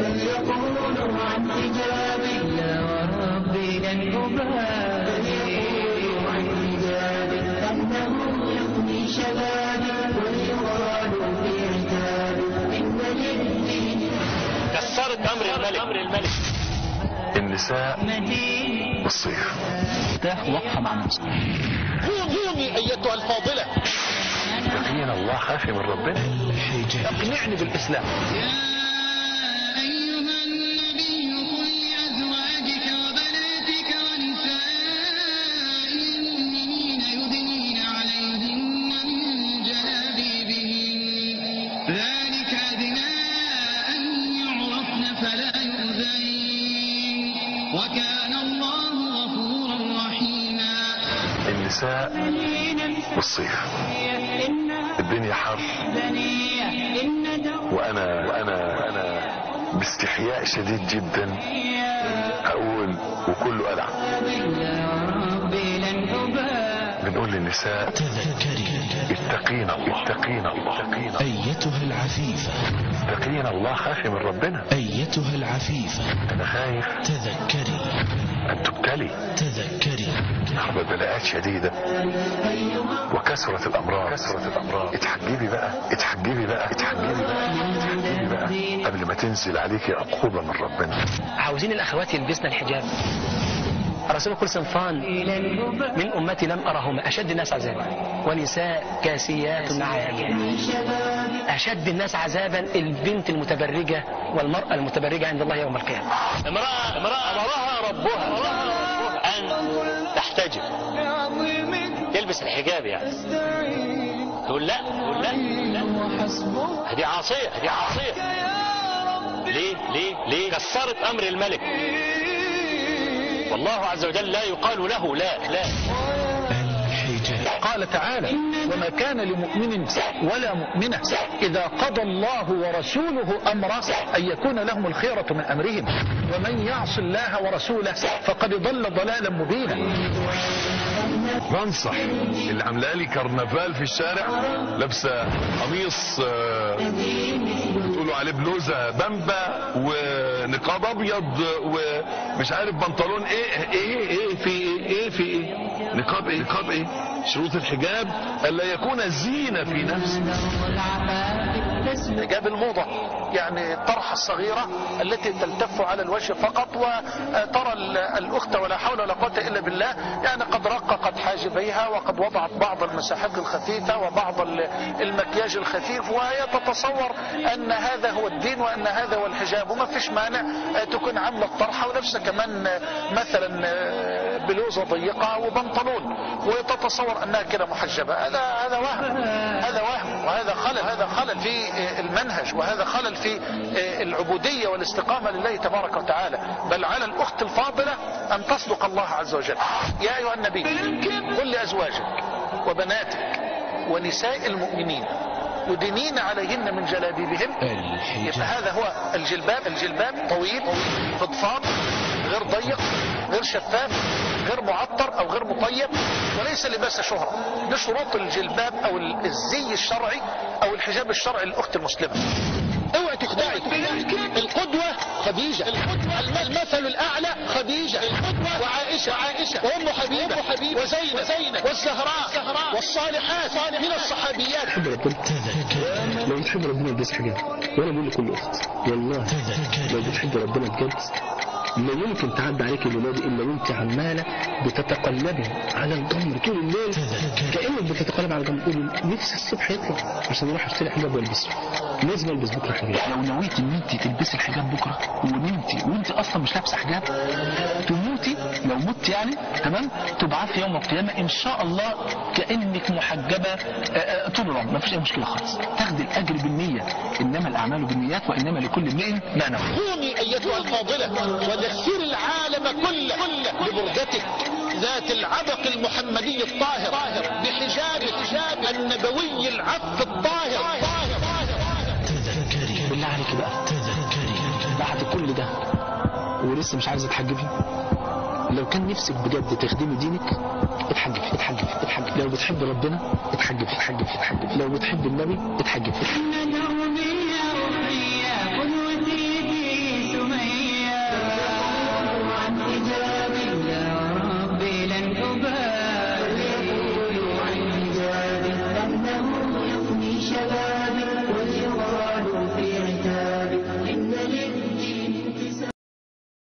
بل يقولوا عن حجابي لا وربي لن أبالي بل يقولوا عن حجابي أنه يفني شبابي ويغالوا في عتابي إن للدين كسرت امر الملك امر الملك النساء مدين والصيف افتح وقفة مع نفسك قومي ايتها الفاضله يقين الله خافي من ربنا اقنعني بالإسلام أيها النبي قل لأزواجك وبناتك ونساء المؤمنين يدنين عليهن من جلابيبهن ذلك أدنى أن يعرفن فلا يؤذين وكان الله غفورا رحيما النساء والصيف الدنيا حر وانا وانا وانا باستحياء شديد جدا اقول وكله قلع ربي لن أبالي بنقول للنساء تذكري اتقين الله اتقين الله اتقين الله أيتها العفيفة اتقين الله خافي من ربنا أيتها العفيفة انا خايف تذكري ان تبتلي تذكري حرب بلاءات شديدة وكثرة الأمراض كثرة الأمراض اتحجبي بقى اتحجبي بقى اتحجبي بقى اتحجبي بقى قبل ما تنزل عليكي عقوبة من ربنا عاوزين الاخوات يلبسن الحجاب الرسول يقول صنفان من امتي لم ارهما اشد الناس عذابا ونساء كاسيات عاريات اشد الناس عذابا البنت المتبرجه والمراه المتبرجه عند الله يوم القيامه امراه امراه امرها ربها ان تحتجب تلبس الحجاب يعني تقول لا تقول لا لا هذه عاصيه هذه عاصيه ليه ليه ليه كسرت امر الملك والله عز وجل لا يقال له لا لا الحجاب قال تعالى وما كان لمؤمن ولا مؤمنة إذا قضى الله ورسوله أمرا أن يكون لهم الخيرة من أمرهم ومن يعص الله ورسوله فقد ضل ضلالا مبينا بنصح اللي عامله لي كرنفال في الشارع لابسه قميص آه، بتقولوا عليه بلوزه بامبا ونقاب ابيض ومش عارف بنطلون ايه ايه ايه في ايه ايه في ايه نقاب ايه نقاب ايه شروط الحجاب الا يكون زينه في نفسه جاب الموضة يعني الطرحة الصغيرة التي تلتف على الوجه فقط وترى ال- الأخت ولا حول ولا قوة إلا بالله يعني قد رققت حاجبيها وقد وضعت بعض المساحات الخفيفة وبعض ال- المكياج الخفيف وهي تتصور أن هذا هو الدين وأن هذا هو الحجاب وما فيش مانع آه، تكون عاملة الطرحة ونفسها كمان آه، مثلا آه، بلوزة ضيقة وبنطلون وتتصور أنها كده محجبة هذا هذا وهم هذا وهم وهذا خلل هذا خلل في آه، المنهج وهذا خلل في آه، العبودية والاستقامة لله تبارك وتعالى بل على الأخت الفاضلة أن تصدق الله عز وجل يا أيها النبي قل لأزواجك وبناتك ونساء المؤمنين يدنين عليهن من جلابيبهن يبقى الحجاب هذا هو الجلباب الجلباب طويل فضفاض غير ضيق غير شفاف غير معطر او غير مطيب وليس لباس شهرة ده شروط الجلباب او الزي الشرعي او الحجاب الشرعي للاخت المسلمة اوعي تخدعي القدوة خديجة المثل الاعلى خديجة وعائشة وعائشة وام حبيبة وزينب وزينب والزهراء والصالحات من الصحابيات تذكري لو بتحب ربنا البس حجاب وانا بقول لكل اخت والله لو تذكري بتحب ربنا بجد لا يمكن تعدي عليك الليله دي الا وانت عماله بتتقلبي على الجمر طول الليل تذكري كانك بتتقلب على الجمر تقولي نفسي الصبح يطلع عشان اروح اشتري حجاب والبسه لازم البس بكره حجاب لو نويتي ان انت تلبسي الحجاب بكره ونمتي وانت اصلا مش لابسه حجاب تموتي لو مت يعني تمام تبعثي يوم القيامه ان شاء الله كانك محجبه آه، آه، طول العمر مفيش اي مشكله خالص تاخدي الاجر بالنيه انما الاعمال بالنيات وانما لكل امرئ ما نوى قومي ايتها الفاضلة ودثري العالم كله لبرجتك ذات العبق المحمدي الطاهر بحجاب الحجاب النبوي العف الطاهر تذكري بالله عليك بقى تذكري بعد كل ده ولسه مش عايزه تحجبي لو كان نفسك بجد تخدمي دينك اتحجبي اتحجبي اتحجبي لو بتحب ربنا اتحجبي اتحجبي اتحجبي لو بتحب النبي اتحجبي ندعو